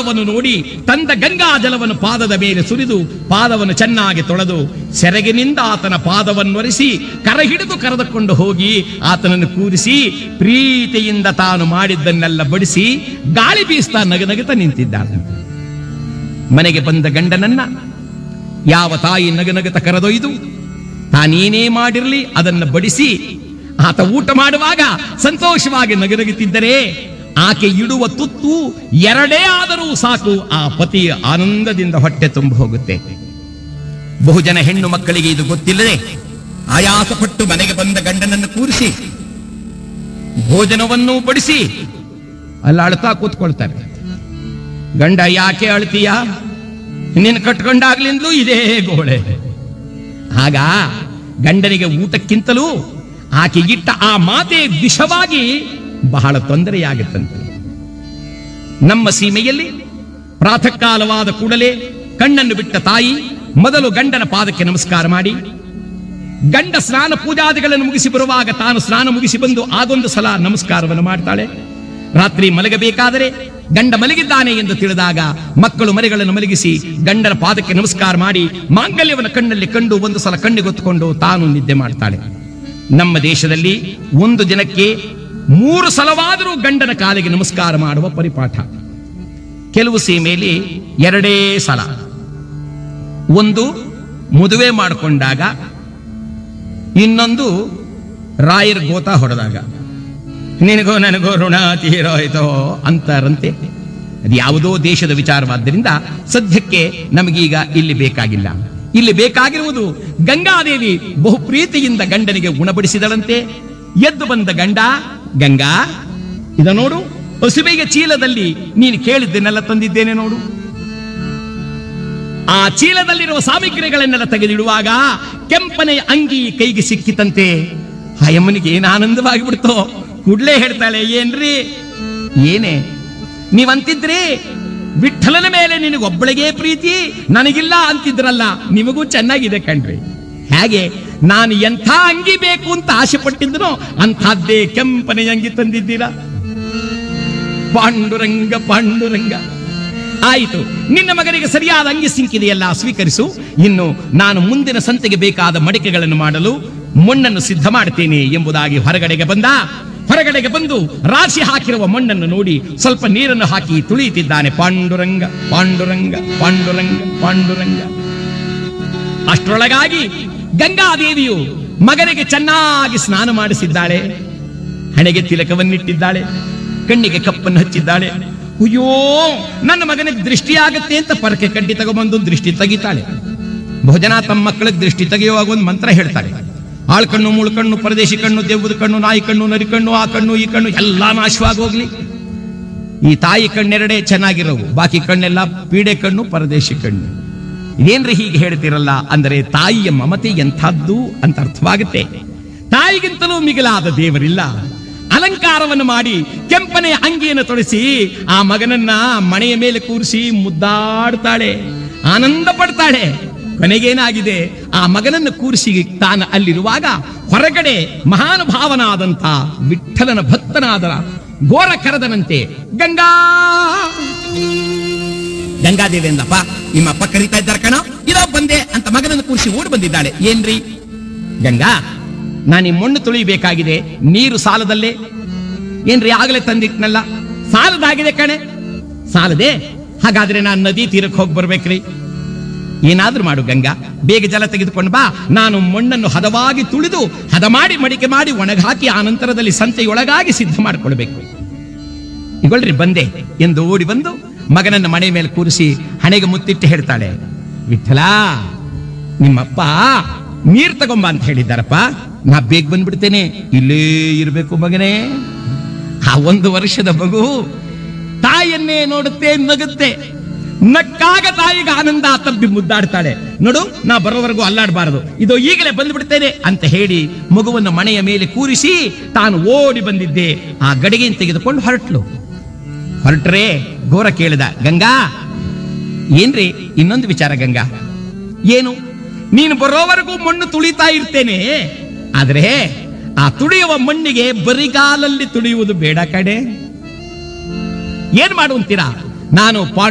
ಪಾದವನ್ನು ನೋಡಿ ತಂದ ಗಂಗಾ ಜಲವನ್ನು ಪಾದದ ಮೇಲೆ ಸುರಿದು ಪಾದವನ್ನು ಚೆನ್ನಾಗಿ ತೊಳೆದು ಸೆರಗಿನಿಂದ ಆತನ ಪಾದವನ್ನೊರೆಸಿ ಕರ ಹಿಡಿದು ಕರೆದುಕೊಂಡು ಹೋಗಿ ಆತನನ್ನು ಕೂರಿಸಿ ಪ್ರೀತಿಯಿಂದ ತಾನು ಮಾಡಿದ್ದನ್ನೆಲ್ಲ ಬಡಿಸಿ ಗಾಳಿ ಬೀಸ್ತಾ ನಗನಗುತ್ತಾ ನಿಂತಿದ್ದಾಳೆ ಮನೆಗೆ ಬಂದ ಗಂಡನನ್ನ ಯಾವ ತಾಯಿ ನಗನಗತ ಕರೆದೊಯ್ದು ತಾನೇನೇ ಮಾಡಿರಲಿ ಅದನ್ನು ಬಡಿಸಿ ಆತ ಊಟ ಮಾಡುವಾಗ ಸಂತೋಷವಾಗಿ ನಗನಗುತ್ತಿದ್ದರೆ ಆಕೆ ಇಡುವ ತುತ್ತು ಎರಡೇ ಆದರೂ ಸಾಕು ಆ ಪತಿಯ ಆನಂದದಿಂದ ಹೊಟ್ಟೆ ತುಂಬ ಹೋಗುತ್ತೆ ಬಹುಜನ ಹೆಣ್ಣು ಮಕ್ಕಳಿಗೆ ಇದು ಗೊತ್ತಿಲ್ಲದೆ ಆಯಾಸಪಟ್ಟು ಮನೆಗೆ ಬಂದ ಗಂಡನನ್ನು ಕೂರಿಸಿ ಭೋಜನವನ್ನು ಬಡಿಸಿ ಅಲ್ಲಿ ಅಳ್ತಾ ಕೂತ್ಕೊಳ್ತಾರೆ ಗಂಡ ಯಾಕೆ ಅಳ್ತೀಯ ನಿನ್ನ ಕಟ್ಕೊಂಡಾಗ್ಲಿಂದಲೂ ಇದೇ ಗೋಳೆ ಆಗ ಗಂಡನಿಗೆ ಊಟಕ್ಕಿಂತಲೂ ಆಕೆ ಇಟ್ಟ ಆ ಮಾತೆ ವಿಷವಾಗಿ ಬಹಳ ತೊಂದರೆಯಾಗುತ್ತಂತೆ ನಮ್ಮ ಸೀಮೆಯಲ್ಲಿ ಪ್ರಾತಃ ಕಾಲವಾದ ಕೂಡಲೇ ಕಣ್ಣನ್ನು ಬಿಟ್ಟ ತಾಯಿ ಮೊದಲು ಗಂಡನ ಪಾದಕ್ಕೆ ನಮಸ್ಕಾರ ಮಾಡಿ ಗಂಡ ಸ್ನಾನ ಪೂಜಾದಿಗಳನ್ನು ಮುಗಿಸಿ ಬರುವಾಗ ತಾನು ಸ್ನಾನ ಮುಗಿಸಿ ಬಂದು ಆಗೊಂದು ಸಲ ನಮಸ್ಕಾರವನ್ನು ಮಾಡ್ತಾಳೆ ರಾತ್ರಿ ಮಲಗಬೇಕಾದರೆ ಗಂಡ ಮಲಗಿದ್ದಾನೆ ಎಂದು ತಿಳಿದಾಗ ಮಕ್ಕಳು ಮರಿಗಳನ್ನು ಮಲಗಿಸಿ ಗಂಡನ ಪಾದಕ್ಕೆ ನಮಸ್ಕಾರ ಮಾಡಿ ಮಾಂಗಲ್ಯವನ್ನು ಕಣ್ಣಲ್ಲಿ ಕಂಡು ಒಂದು ಸಲ ಕಣ್ಣಿಗೊತ್ತುಕೊಂಡು ತಾನು ನಿದ್ದೆ ಮಾಡ್ತಾಳೆ ನಮ್ಮ ದೇಶದಲ್ಲಿ ಒಂದು ದಿನಕ್ಕೆ ಮೂರು ಸಲವಾದರೂ ಗಂಡನ ಕಾಲಿಗೆ ನಮಸ್ಕಾರ ಮಾಡುವ ಪರಿಪಾಠ ಕೆಲವು ಸೀಮೆಯಲ್ಲಿ ಎರಡೇ ಸಲ ಒಂದು ಮದುವೆ ಮಾಡಿಕೊಂಡಾಗ ಇನ್ನೊಂದು ರಾಯರ್ ಗೋತ ಹೊಡೆದಾಗ ನಿನಗೋ ನನಗೋ ಋಣ ತೀರೋಯ್ತೋ ಅಂತಾರಂತೆ ಅದು ಯಾವುದೋ ದೇಶದ ವಿಚಾರವಾದ್ದರಿಂದ ಸದ್ಯಕ್ಕೆ ನಮಗೀಗ ಇಲ್ಲಿ ಬೇಕಾಗಿಲ್ಲ ಇಲ್ಲಿ ಬೇಕಾಗಿರುವುದು ಗಂಗಾದೇವಿ ಬಹು ಪ್ರೀತಿಯಿಂದ ಗಂಡನಿಗೆ ಉಣಬಡಿಸಿದಳಂತೆ ಎದ್ದು ಬಂದ ಗಂಡ ಗಂಗಾ ಇದ ನೋಡು ಹಸುಬೆಗೆ ಚೀಲದಲ್ಲಿ ನೀನು ಕೇಳಿದ್ದನ್ನೆಲ್ಲ ತಂದಿದ್ದೇನೆ ನೋಡು ಆ ಚೀಲದಲ್ಲಿರುವ ಸಾಮಗ್ರಿಗಳನ್ನೆಲ್ಲ ತೆಗೆದಿಡುವಾಗ ಕೆಂಪನೆ ಅಂಗಿ ಕೈಗೆ ಸಿಕ್ಕಿತಂತೆ ಆ ಯಮ್ಮನಿಗೆ ಏನು ಆನಂದವಾಗಿ ಬಿಡ್ತೋ ಕೂಡ್ಲೇ ಹೇಳ್ತಾಳೆ ಏನ್ರಿ ಏನೇ ನೀವಂತಿದ್ರಿ ವಿಠಲನ ಮೇಲೆ ನಿನಗೊಬ್ಬಳಿಗೆ ಪ್ರೀತಿ ನನಗಿಲ್ಲ ಅಂತಿದ್ರಲ್ಲ ನಿಮಗೂ ಚೆನ್ನಾಗಿದೆ ಕಣ್ರಿ ಹೇಗೆ ನಾನು ಎಂಥ ಅಂಗಿ ಬೇಕು ಅಂತ ಆಸೆ ಪಟ್ಟಿದ್ದನೋ ಅಂಥದ್ದೇ ಕೆಂಪನೆ ಅಂಗಿ ತಂದಿದ್ದೀರಾ ಪಾಂಡುರಂಗ ಪಾಂಡುರಂಗ ಆಯಿತು ನಿನ್ನ ಮಗನಿಗೆ ಸರಿಯಾದ ಅಂಗಿ ಸಿಕ್ಕಿದೆಯಲ್ಲ ಸ್ವೀಕರಿಸು ಇನ್ನು ನಾನು ಮುಂದಿನ ಸಂತೆಗೆ ಬೇಕಾದ ಮಡಿಕೆಗಳನ್ನು ಮಾಡಲು ಮಣ್ಣನ್ನು ಸಿದ್ಧ ಮಾಡ್ತೇನೆ ಎಂಬುದಾಗಿ ಹೊರಗಡೆಗೆ ಬಂದ ಹೊರಗಡೆಗೆ ಬಂದು ರಾಶಿ ಹಾಕಿರುವ ಮಣ್ಣನ್ನು ನೋಡಿ ಸ್ವಲ್ಪ ನೀರನ್ನು ಹಾಕಿ ತುಳಿಯುತ್ತಿದ್ದಾನೆ ಪಾಂಡುರಂಗ ಪಾಂಡುರಂಗ ಪಾಂಡುರಂಗ ಪಾಂಡುರಂಗ ಅಷ್ಟರೊಳಗಾಗಿ ಗಂಗಾದೇವಿಯು ಮಗನಿಗೆ ಚೆನ್ನಾಗಿ ಸ್ನಾನ ಮಾಡಿಸಿದ್ದಾಳೆ ಹಣೆಗೆ ತಿಲಕವನ್ನಿಟ್ಟಿದ್ದಾಳೆ ಕಣ್ಣಿಗೆ ಕಪ್ಪನ್ನು ಹಚ್ಚಿದ್ದಾಳೆ ಅಯ್ಯೋ ನನ್ನ ಮಗನಿಗೆ ದೃಷ್ಟಿಯಾಗತ್ತೆ ಅಂತ ಪರಕೆ ಕಡ್ಡಿ ತಗೊಂಬಂದು ದೃಷ್ಟಿ ತೆಗಿತಾಳೆ ಬಹುಜನ ತಮ್ಮ ಮಕ್ಕಳಿಗೆ ದೃಷ್ಟಿ ತೆಗೆಯುವಾಗ ಒಂದು ಮಂತ್ರ ಹೇಳ್ತಾರೆ ಆಳ್ಕಣ್ಣು ಮುಳ್ಕಣ್ಣು ಪರದೇಶಿ ಕಣ್ಣು ದೆವ್ವದ ಕಣ್ಣು ನಾಯಿ ಕಣ್ಣು ನರಿ ಕಣ್ಣು ಆ ಕಣ್ಣು ಈ ಕಣ್ಣು ಎಲ್ಲ ನಾಶವಾಗಿ ಹೋಗ್ಲಿ ಈ ತಾಯಿ ಕಣ್ಣೆರಡೇ ಚೆನ್ನಾಗಿರೋವು ಬಾಕಿ ಕಣ್ಣೆಲ್ಲ ಪೀಡೆ ಕಣ್ಣು ಪರದೇಶಿ ಕಣ್ಣು ಇದೇನ್ರಿ ಹೀಗೆ ಹೇಳ್ತಿರಲ್ಲ ಅಂದರೆ ತಾಯಿಯ ಮಮತೆ ಎಂಥದ್ದು ಅಂತ ಅರ್ಥವಾಗುತ್ತೆ ತಾಯಿಗಿಂತಲೂ ಮಿಗಿಲಾದ ದೇವರಿಲ್ಲ ಅಲಂಕಾರವನ್ನು ಮಾಡಿ ಕೆಂಪನೆ ಅಂಗಿಯನ್ನು ತೊಡಿಸಿ ಆ ಮಗನನ್ನ ಮನೆಯ ಮೇಲೆ ಕೂರಿಸಿ ಮುದ್ದಾಡ್ತಾಳೆ ಆನಂದ ಪಡ್ತಾಳೆ ಕೊನೆಗೇನಾಗಿದೆ ಆ ಮಗನನ್ನು ಕೂರಿಸಿ ತಾನು ಅಲ್ಲಿರುವಾಗ ಹೊರಗಡೆ ಮಹಾನುಭಾವನಾದಂಥ ವಿಠಲನ ಭಕ್ತನಾದ ಘೋರ ಕರೆದನಂತೆ ಗಂಗಾ ಗಂಗಾದೇವಿ ಅಂದಪ್ಪ ನಿಮ್ಮ ಅಪ್ಪ ಕರೀತಾ ಇದ್ದಾರೆ ಕಣ ಇದೋ ಬಂದೆ ಅಂತ ಮಗನನ್ನು ಕೂರಿಸಿ ಓಡಿ ಬಂದಿದ್ದಾಳೆ ಏನ್ರಿ ಗಂಗಾ ನಾನು ಈ ಮಣ್ಣು ತುಳಿಬೇಕಾಗಿದೆ ನೀರು ಸಾಲದಲ್ಲೇ ಏನ್ರಿ ಆಗಲೇ ತಂದಿಟ್ನಲ್ಲ ಸಾಲದಾಗಿದೆ ಕಣೆ ಸಾಲದೆ ಹಾಗಾದ್ರೆ ನಾನು ನದಿ ತೀರಕ್ಕೆ ಹೋಗಿ ಬರ್ಬೇಕ್ರಿ ಏನಾದ್ರೂ ಮಾಡು ಗಂಗಾ ಬೇಗ ಜಲ ತೆಗೆದುಕೊಂಡು ಬಾ ನಾನು ಮಣ್ಣನ್ನು ಹದವಾಗಿ ತುಳಿದು ಹದ ಮಾಡಿ ಮಡಿಕೆ ಮಾಡಿ ಒಣಗಾಕಿ ಆ ನಂತರದಲ್ಲಿ ಸಂತೆಯೊಳಗಾಗಿ ಸಿದ್ಧ ಮಾಡಿಕೊಳ್ಬೇಕು ಇಗೊಳ್ರಿ ಬಂದೆ ಎಂದು ಓಡಿ ಬಂದು ಮಗನನ್ನ ಮನೆ ಮೇಲೆ ಕೂರಿಸಿ ಹಣೆಗೆ ಮುತ್ತಿಟ್ಟು ಹೇಳ್ತಾಳೆ ವಿಠಲ ನಿಮ್ಮಪ್ಪ ನೀರ್ ತಗೊಂಬ ಅಂತ ಹೇಳಿದ್ದಾರಪ್ಪ ನಾ ಬೇಗ ಬಂದ್ಬಿಡ್ತೇನೆ ಇಲ್ಲೇ ಇರಬೇಕು ಮಗನೇ ಆ ಒಂದು ವರ್ಷದ ಮಗು ತಾಯಿಯನ್ನೇ ನೋಡುತ್ತೆ ನಗುತ್ತೆ ನಕ್ಕಾಗ ತಾಯಿಗೆ ಆನಂದ ತಬ್ಬಿ ಮುದ್ದಾಡ್ತಾಳೆ ನೋಡು ನಾ ಬರೋವರೆಗೂ ಅಲ್ಲಾಡಬಾರದು ಇದು ಈಗಲೇ ಬಂದ್ಬಿಡ್ತೇನೆ ಅಂತ ಹೇಳಿ ಮಗುವನ್ನು ಮನೆಯ ಮೇಲೆ ಕೂರಿಸಿ ತಾನು ಓಡಿ ಬಂದಿದ್ದೆ ಆ ಗಡಿಗೆಯನ್ನು ತೆಗೆದುಕೊಂಡು ಹೊರಟ್ಲು ಹೊರಟ್ರೆ ಘೋರ ಕೇಳಿದ ಗಂಗಾ ಏನ್ರಿ ಇನ್ನೊಂದು ವಿಚಾರ ಗಂಗಾ ಏನು ನೀನು ಬರೋವರೆಗೂ ಮಣ್ಣು ತುಳಿತಾ ಇರ್ತೇನೆ ಆದ್ರೆ ಆ ತುಳಿಯುವ ಮಣ್ಣಿಗೆ ಬರಿಗಾಲಲ್ಲಿ ತುಳಿಯುವುದು ಬೇಡ ಕಡೆ ಏನ್ ಮಾಡುವಂತೀರಾ ನಾನು ಪಾಂಡು